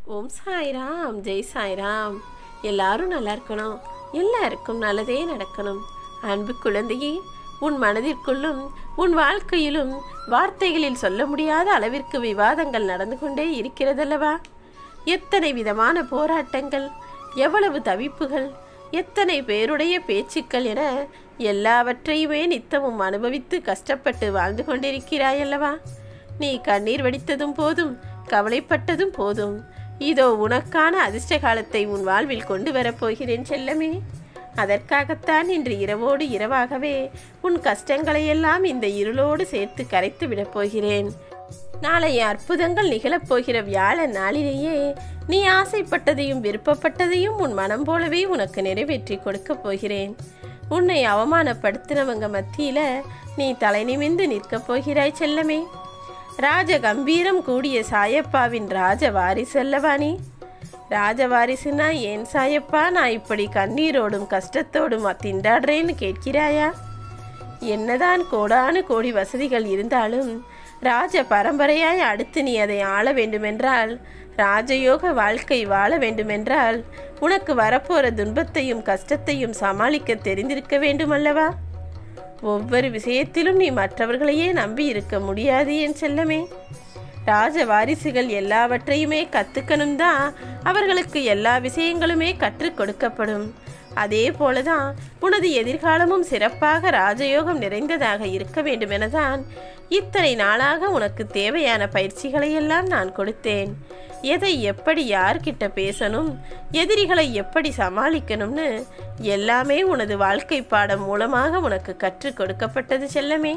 ஓம் சாய்ராம் ஜெய் சாய்ராம் எல்லாரும் நல்லா இருக்கணும் எல்லாருக்கும் நல்லதே நடக்கணும் அன்பு குழந்தையே உன் மனதிற்குள்ளும் உன் வாழ்க்கையிலும் வார்த்தைகளில் சொல்ல முடியாத அளவிற்கு விவாதங்கள் நடந்து கொண்டே இருக்கிறதல்லவா எத்தனை விதமான போராட்டங்கள் எவ்வளவு தவிப்புகள் எத்தனை பேருடைய பேச்சுக்கள் என எல்லாவற்றையுமே நித்தமும் அனுபவித்து கஷ்டப்பட்டு வாழ்ந்து கொண்டிருக்கிறாயல்லவா நீ கண்ணீர் வடித்ததும் போதும் கவலைப்பட்டதும் போதும் இதோ உனக்கான அதிர்ஷ்ட காலத்தை உன் வாழ்வில் கொண்டு வரப்போகிறேன் செல்லமே அதற்காகத்தான் இன்று இரவோடு இரவாகவே உன் கஷ்டங்களையெல்லாம் இந்த இருளோடு சேர்த்து கரைத்து விடப் போகிறேன் நாளைய அற்புதங்கள் நிகழப்போகிற வியாழ நாளிலேயே நீ ஆசைப்பட்டதையும் விருப்பப்பட்டதையும் உன் மனம் போலவே உனக்கு நிறைவேற்றி கொடுக்கப் போகிறேன் உன்னை அவமானப்படுத்தினவங்க மத்தியில நீ தலை நிமிந்து நிற்கப் போகிறாய் செல்லமே ராஜ கம்பீரம் கூடிய சாயப்பாவின் ராஜ வாரிசல்லவா நீ ராஜவாரிசுனா ஏன் சாயப்பா நான் இப்படி கண்ணீரோடும் கஷ்டத்தோடும் திண்டாடுறேன்னு கேட்கிறாயா என்னதான் கோடானு கோடி வசதிகள் இருந்தாலும் ராஜ பரம்பரையாய் அடுத்து நீ அதை ஆள வேண்டுமென்றால் ராஜயோக வாழ்க்கை வாழ வேண்டுமென்றால் உனக்கு வரப்போற துன்பத்தையும் கஷ்டத்தையும் சமாளிக்க தெரிந்திருக்க வேண்டுமல்லவா ஒவ்வொரு விஷயத்திலும் நீ மற்றவர்களையே நம்பி இருக்க முடியாது என் செல்லமே ராஜ வாரிசுகள் எல்லாவற்றையுமே கத்துக்கணும் தான் அவர்களுக்கு எல்லா விஷயங்களுமே கற்றுக் கொடுக்கப்படும் அதே போலதான் உனது எதிர்காலமும் சிறப்பாக ராஜயோகம் நிறைந்ததாக இருக்க வேண்டுமெனதான் இத்தனை நாளாக உனக்கு தேவையான பயிற்சிகளை எல்லாம் நான் கொடுத்தேன் எதை எப்படி யார்கிட்ட பேசணும் எதிரிகளை எப்படி சமாளிக்கணும்னு எல்லாமே உனது வாழ்க்கை பாடம் மூலமாக உனக்கு கற்றுக் கொடுக்கப்பட்டது செல்லமே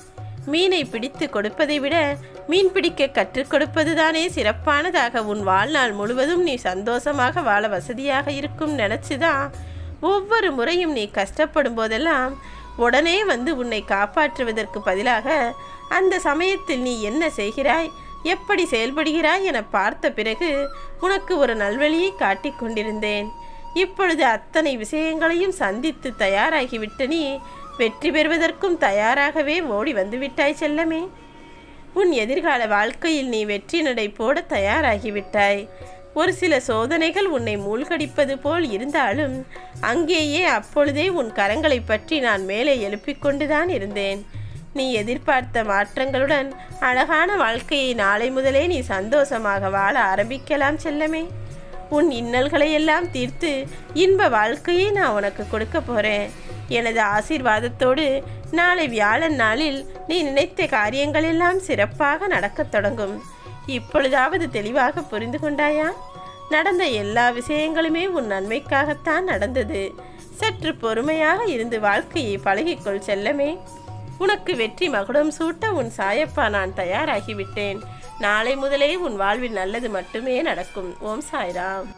மீனை பிடித்து கொடுப்பதை விட மீன் பிடிக்க கற்றுக் கொடுப்பதுதானே சிறப்பானதாக உன் வாழ்நாள் முழுவதும் நீ சந்தோஷமாக வாழ வசதியாக இருக்கும் நினச்சிதான் ஒவ்வொரு முறையும் நீ கஷ்டப்படும் போதெல்லாம் உடனே வந்து உன்னை காப்பாற்றுவதற்கு பதிலாக அந்த சமயத்தில் நீ என்ன செய்கிறாய் எப்படி செயல்படுகிறாய் என பார்த்த பிறகு உனக்கு ஒரு நல்வழியை காட்டிக் கொண்டிருந்தேன் இப்பொழுது அத்தனை விஷயங்களையும் சந்தித்து தயாராகிவிட்ட நீ வெற்றி பெறுவதற்கும் தயாராகவே ஓடி வந்துவிட்டாய் செல்லமே உன் எதிர்கால வாழ்க்கையில் நீ வெற்றி நடை போட தயாராகிவிட்டாய் ஒரு சில சோதனைகள் உன்னை மூழ்கடிப்பது போல் இருந்தாலும் அங்கேயே அப்பொழுதே உன் கரங்களை பற்றி நான் மேலே எழுப்பிக் கொண்டுதான் இருந்தேன் நீ எதிர்பார்த்த மாற்றங்களுடன் அழகான வாழ்க்கையை நாளை முதலே நீ சந்தோஷமாக வாழ ஆரம்பிக்கலாம் செல்லமே உன் இன்னல்களை எல்லாம் தீர்த்து இன்ப வாழ்க்கையை நான் உனக்கு கொடுக்க போறேன் எனது ஆசீர்வாதத்தோடு நாளை வியாழன் நாளில் நீ நினைத்த காரியங்கள் எல்லாம் சிறப்பாக நடக்கத் தொடங்கும் இப்பொழுதாவது தெளிவாக புரிந்து கொண்டாயா நடந்த எல்லா விஷயங்களுமே உன் நன்மைக்காகத்தான் நடந்தது சற்று பொறுமையாக இருந்து வாழ்க்கையை பழகிக்கொள் செல்லமே உனக்கு வெற்றி மகுடம் சூட்ட உன் சாயப்பா நான் தயாராகிவிட்டேன் நாளை முதலே உன் வாழ்வில் நல்லது மட்டுமே நடக்கும் ஓம் சாய்ராம்